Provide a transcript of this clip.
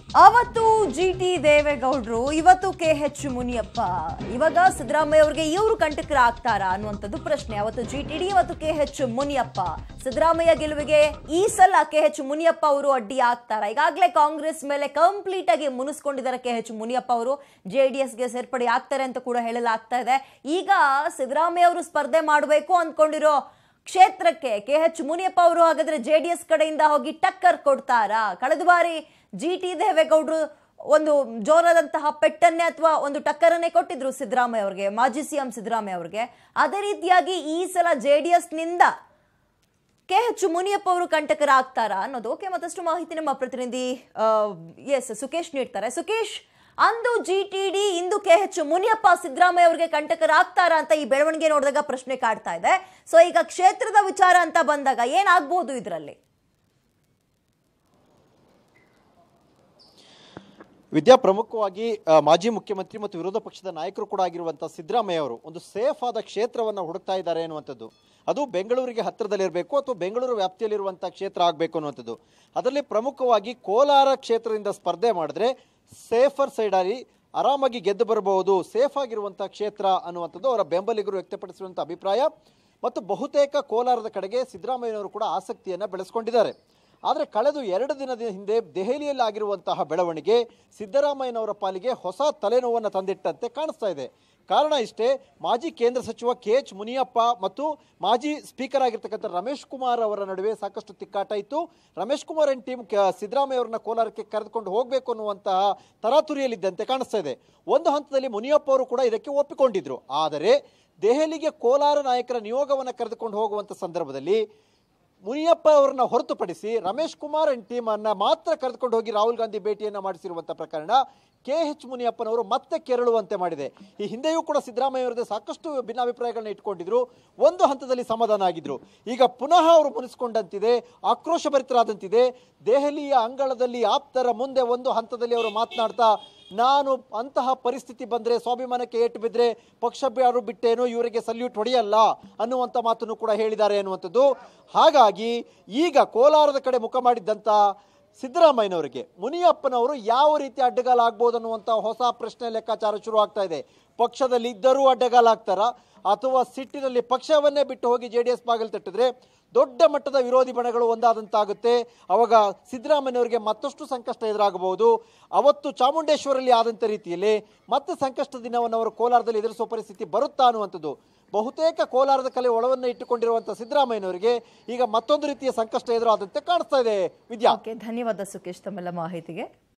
ಅವತ್ತು G T ದೇವೇಗೌಡರು ಇವತ್ತು ಕೆ ಎಚ್ ಮುನಿಯಪ್ಪ ಇವಾಗ ಸಿದ್ದರಾಮಯ್ಯ ಅವರಿಗೆ ಇವರು ಕಂಟಕರಾಗ್ತಾರಾ ಅನ್ನುವಂಥದ್ದು ಪ್ರಶ್ನೆ ಅವತ್ತು ಜಿ ಟಿ ಡಿ ಇವತ್ತು ಕೆ ಎಚ್ ಮುನಿಯಪ್ಪ ಸಿದ್ದರಾಮಯ್ಯ ಗೆಲುವಿಗೆ ಈ ಸಲ ಕೆ ಎಚ್ ಮುನಿಯಪ್ಪ ಅವರು ಅಡ್ಡಿ ಆಗ್ತಾರಾ ಈಗಾಗಲೇ ಕಾಂಗ್ರೆಸ್ ಮೇಲೆ ಕಂಪ್ಲೀಟ್ ಆಗಿ ಮುನಿಸ್ಕೊಂಡಿದ್ದಾರೆ ಕೆ ಎಚ್ ಮುನಿಯಪ್ಪ ಅವರು ಜೆ ಡಿ ಎಸ್ಗೆ ಸೇರ್ಪಡೆ ಆಗ್ತಾರೆ ಅಂತ ಕೂಡ ಹೇಳಲಾಗ್ತಾ ಇದೆ ಈಗ ಸಿದ್ದರಾಮಯ್ಯ ಅವರು ಸ್ಪರ್ಧೆ ಮಾಡಬೇಕು ಅಂದ್ಕೊಂಡಿರೋ ಕ್ಷೇತ್ರಕ್ಕೆ ಕೆ ಎಚ್ ಮುನಿಯಪ್ಪ ಅವರು ಹಾಗಾದ್ರೆ ಜೆ ಡಿ ಎಸ್ ಕಡೆಯಿಂದ ಹೋಗಿ ಟಕ್ಕರ್ ಕೊಡ್ತಾರಾ ಕಳೆದ ಬಾರಿ ಜಿ ಟಿ ದೇವೇಗೌಡರು ಒಂದು ಜೋರಾದಂತಹ ಪೆಟ್ಟನ್ನೇ ಅಥವಾ ಒಂದು ಟಕ್ಕರನ್ನೇ ಕೊಟ್ಟಿದ್ರು ಸಿದ್ದರಾಮಯ್ಯ ಅವರಿಗೆ ಮಾಜಿ ಸಿಎಂ ಸಿದ್ದರಾಮಯ್ಯ ಅವರಿಗೆ ಅದೇ ರೀತಿಯಾಗಿ ಈ ಸಲ ಜೆ ಡಿ ಎಸ್ನಿಂದ ಕೆ ಎಚ್ ಮುನಿಯಪ್ಪ ಅವರು ಕಂಟಕರಾಗ್ತಾರಾ ಅನ್ನೋದು ಓಕೆ ಮತ್ತಷ್ಟು ಮಾಹಿತಿ ನಮ್ಮ ಪ್ರತಿನಿಧಿ ಎಸ್ ಸುಕೇಶ್ ನೀಡ್ತಾರೆ ಸುಕೇಶ್ ಅಂದು ಜಿ ಟಿ ಡಿ ಇಂದು ಕೆ ಎಚ್ ಮುನಿಯಪ್ಪ ಸಿದ್ದರಾಮಯ್ಯ ಅವರಿಗೆ ಕಂಟಕರಾಗ್ತಾರಾ ಅಂತ ಈ ಬೆಳವಣಿಗೆ ನೋಡಿದಾಗ ಪ್ರಶ್ನೆ ಕಾಡ್ತಾ ಇದೆ ಸೊ ಈಗ ಕ್ಷೇತ್ರದ ವಿಚಾರ ಅಂತ ಬಂದಾಗ ಏನಾಗ್ಬೋದು ಇದರಲ್ಲಿ ವಿದ್ಯಾ ಪ್ರಮುಖವಾಗಿ ಆ, ಮಾಜಿ ಮುಖ್ಯಮಂತ್ರಿ ಮತ್ತು ವಿರೋಧ ಪಕ್ಷದ ನಾಯಕರು ಕೂಡ ಆಗಿರುವಂತಹ ಸಿದ್ದರಾಮಯ್ಯ ಅವರು ಒಂದು ಸೇಫ್ ಆದ ಕ್ಷೇತ್ರವನ್ನು ಹುಡುಕ್ತಾ ಇದ್ದಾರೆ ಅನ್ನುವಂಥದ್ದು ಅದು ಬೆಂಗಳೂರಿಗೆ ಹತ್ತಿರದಲ್ಲಿರಬೇಕು ಅಥವಾ ಬೆಂಗಳೂರು ವ್ಯಾಪ್ತಿಯಲ್ಲಿರುವಂತಹ ಕ್ಷೇತ್ರ ಆಗಬೇಕು ಅನ್ನುವಂಥದ್ದು ಅದರಲ್ಲಿ ಪ್ರಮುಖವಾಗಿ ಕೋಲಾರ ಕ್ಷೇತ್ರದಿಂದ ಸ್ಪರ್ಧೆ ಮಾಡಿದ್ರೆ ಸೇಫರ್ ಸೈಡ್ ಆಗಿ ಆರಾಮಾಗಿ ಗೆದ್ದು ಬರಬಹುದು ಸೇಫ್ ಆಗಿರುವಂತಹ ಕ್ಷೇತ್ರ ಅನ್ನುವಂಥದ್ದು ಅವರ ಬೆಂಬಲಿಗರು ವ್ಯಕ್ತಪಡಿಸಿರುವಂಥ ಅಭಿಪ್ರಾಯ ಮತ್ತು ಬಹುತೇಕ ಕೋಲಾರದ ಕಡೆಗೆ ಸಿದ್ದರಾಮಯ್ಯನವರು ಕೂಡ ಆಸಕ್ತಿಯನ್ನು ಬೆಳೆಸ್ಕೊಂಡಿದ್ದಾರೆ ಆದರೆ ಕಳೆದ ಎರಡು ದಿನದ ಹಿಂದೆ ದೆಹಲಿಯಲ್ಲಿ ಆಗಿರುವಂತಹ ಬೆಳವಣಿಗೆ ಸಿದ್ದರಾಮಯ್ಯನವರ ಪಾಲಿಗೆ ಹೊಸ ತಲೆನೋವನ್ನು ತಂದಿಟ್ಟಂತೆ ಕಾಣಿಸ್ತಾ ಇದೆ ಕಾರಣ ಇಷ್ಟೇ ಮಾಜಿ ಕೇಂದ್ರ ಸಚಿವ ಕೆ ಎಚ್ ಮುನಿಯಪ್ಪ ಮತ್ತು ಮಾಜಿ ಸ್ಪೀಕರ್ ಆಗಿರ್ತಕ್ಕಂಥ ರಮೇಶ್ ಕುಮಾರ್ ಅವರ ನಡುವೆ ಸಾಕಷ್ಟು ತಿಕ್ಕಾಟ ಇತ್ತು ರಮೇಶ್ ಕುಮಾರ್ ಅಂಡ್ ಟೀಮ್ ಸಿದ್ದರಾಮಯ್ಯ ಅವರನ್ನ ಕೋಲಾರಕ್ಕೆ ಕರೆದುಕೊಂಡು ಹೋಗಬೇಕು ಅನ್ನುವಂತಹ ತರಾತುರಿಯಲ್ಲಿದ್ದಂತೆ ಕಾಣಿಸ್ತಾ ಇದೆ ಒಂದು ಹಂತದಲ್ಲಿ ಮುನಿಯಪ್ಪ ಅವರು ಕೂಡ ಇದಕ್ಕೆ ಒಪ್ಪಿಕೊಂಡಿದ್ರು ಆದರೆ ದೆಹಲಿಗೆ ಕೋಲಾರ ನಾಯಕರ ನಿಯೋಗವನ್ನು ಕರೆದುಕೊಂಡು ಹೋಗುವಂಥ ಸಂದರ್ಭದಲ್ಲಿ ಮುನಿಯಪ್ಪ ಅವರನ್ನ ಹೊರತುಪಡಿಸಿ ರಮೇಶ್ ಕುಮಾರ್ ಅಂಡ್ ಟೀಮ್ ಅನ್ನ ಮಾತ್ರ ಕರೆದುಕೊಂಡು ಹೋಗಿ ರಾಹುಲ್ ಗಾಂಧಿ ಭೇಟಿಯನ್ನ ಮಾಡಿಸಿರುವಂತ ಪ್ರಕರಣ ಕೆ ಎಚ್ ಮುನಿಯಪ್ಪನವರು ಮತ್ತೆ ಕೆರಳುವಂತೆ ಮಾಡಿದೆ ಈ ಹಿಂದೆಯೂ ಕೂಡ ಸಿದ್ದರಾಮಯ್ಯ ಅವರದ್ದು ಸಾಕಷ್ಟು ಭಿನ್ನಾಭಿಪ್ರಾಯಗಳನ್ನ ಇಟ್ಕೊಂಡಿದ್ರು ಒಂದು ಹಂತದಲ್ಲಿ ಸಮಾಧಾನ ಆಗಿದ್ರು ಈಗ ಪುನಃ ಅವರು ಮುನಿಸ್ಕೊಂಡಂತಿದೆ ಆಕ್ರೋಶಭರಿತರಾದಂತಿದೆ ದೆಹಲಿಯ ಅಂಗಳದಲ್ಲಿ ಆಪ್ತರ ಮುಂದೆ ಒಂದು ಹಂತದಲ್ಲಿ ಅವರು ಮಾತನಾಡ್ತಾ ನಾನು ಅಂತಹ ಪರಿಸ್ಥಿತಿ ಬಂದರೆ ಸ್ವಾಭಿಮಾನಕ್ಕೆ ಏಟು ಬಿದ್ದರೆ ಪಕ್ಷ ಯಾರು ಬಿಟ್ಟೇನೋ ಇವರಿಗೆ ಸಲ್ಯೂಟ್ ಹೊಡೆಯಲ್ಲ ಅನ್ನುವಂಥ ಮಾತನ್ನು ಕೂಡ ಹೇಳಿದ್ದಾರೆ ಅನ್ನುವಂಥದ್ದು ಹಾಗಾಗಿ ಈಗ ಕೋಲಾರದ ಕಡೆ ಮುಖ ಮಾಡಿದ್ದಂಥ ಸಿದ್ದರಾಮಯ್ಯನವರಿಗೆ ಮುನಿಯಪ್ಪನವರು ಯಾವ ರೀತಿ ಅಡ್ಡಗಾಲ ಆಗ್ಬೋದು ಅನ್ನುವಂಥ ಹೊಸ ಪ್ರಶ್ನೆ ಲೆಕ್ಕಾಚಾರ ಶುರು ಆಗ್ತಾ ಇದೆ ಪಕ್ಷದಲ್ಲಿ ಇದ್ದರೂ ಅಡ್ಡಗಾಲ ಆಗ್ತಾರಾ ಅಥವಾ ಸಿಟ್ಟಿನಲ್ಲಿ ಪಕ್ಷವನ್ನೇ ಬಿಟ್ಟು ಹೋಗಿ ಜೆ ಡಿ ಎಸ್ ಬಾಗಿಲು ತಟ್ಟಿದ್ರೆ ದೊಡ್ಡ ಮಟ್ಟದ ವಿರೋಧಿ ಬಣಗಳು ಒಂದಾದಂತಾಗುತ್ತೆ ಅವಾಗ ಸಿದ್ದರಾಮಯ್ಯನವರಿಗೆ ಮತ್ತಷ್ಟು ಸಂಕಷ್ಟ ಎದುರಾಗಬಹುದು ಅವತ್ತು ಚಾಮುಂಡೇಶ್ವರಲ್ಲಿ ಆದಂಥ ರೀತಿಯಲ್ಲಿ ಮತ್ತೆ ಸಂಕಷ್ಟ ದಿನವನ್ನು ಅವರು ಕೋಲಾರದಲ್ಲಿ ಎದುರಿಸುವ ಪರಿಸ್ಥಿತಿ ಬರುತ್ತಾ ಅನ್ನುವಂಥದ್ದು ಬಹುತೇಕ ಕೋಲಾರದ ಕಲೆ ಒಳವನ್ನು ಇಟ್ಟುಕೊಂಡಿರುವಂಥ ಸಿದ್ದರಾಮಯ್ಯನವರಿಗೆ ಈಗ ಮತ್ತೊಂದು ರೀತಿಯ ಸಂಕಷ್ಟ ಎದುರಾದಂತೆ ಕಾಣಿಸ್ತಾ ಇದೆ ವಿದ್ಯಾ ಓಕೆ ಧನ್ಯವಾದ ಸುಕೇಶ್ ತಮ್ಮೆಲ್ಲ ಮಾಹಿತಿಗೆ